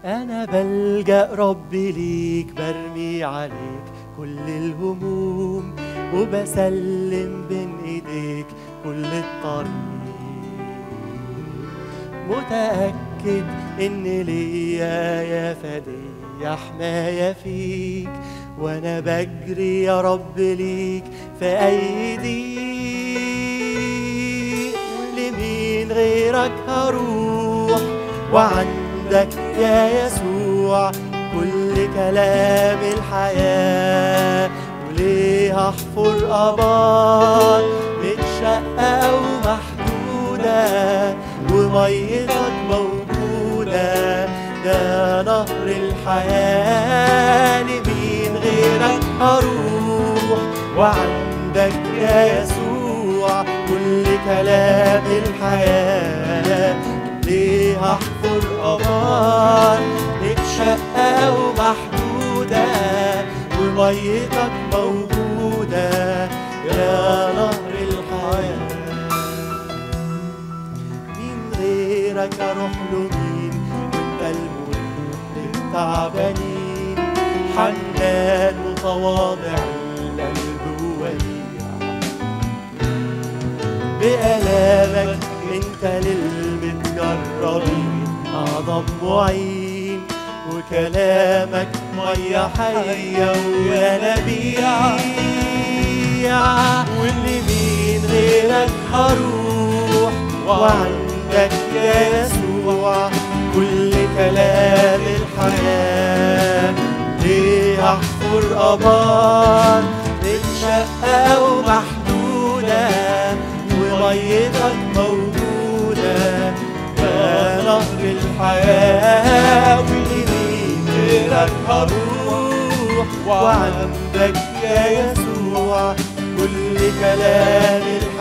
أنا بلجأ ربي ليك برمي عليك كل الهموم وبسلم بين إيديك كل الطريق متأكد إن ليا يا فدية حماية فيك وأنا بجري يا رب ليك في أي ضيق لمين غيرك هروح وعندك يا يسوع كل كلام الحياة وليه أحفر أبار متشقة ومحدودة وميتك موجودة ده نهر الحياة لمين غيرك أروح وعندك يا يسوع كل كلام الحياة ليه أحفر أبار متشقة ومحدودة وميتك موجودة يا نهر الحياة مين غيرك اروح له مين وانت المهم التعبانين حنان متواضع القلب وديع بآلامك انت للمتجربين اعظم معين وكلامك مية حية ويا نبيع واللي مين غيرك هروح وعندك يا يسوع كل كلام الحياة ليه أحفر أبار متشقة ومحدودة وميتك موجودة يا نهر الحياة واليمين غيرك هروح وعندك يا يسوع كل كلام الحياة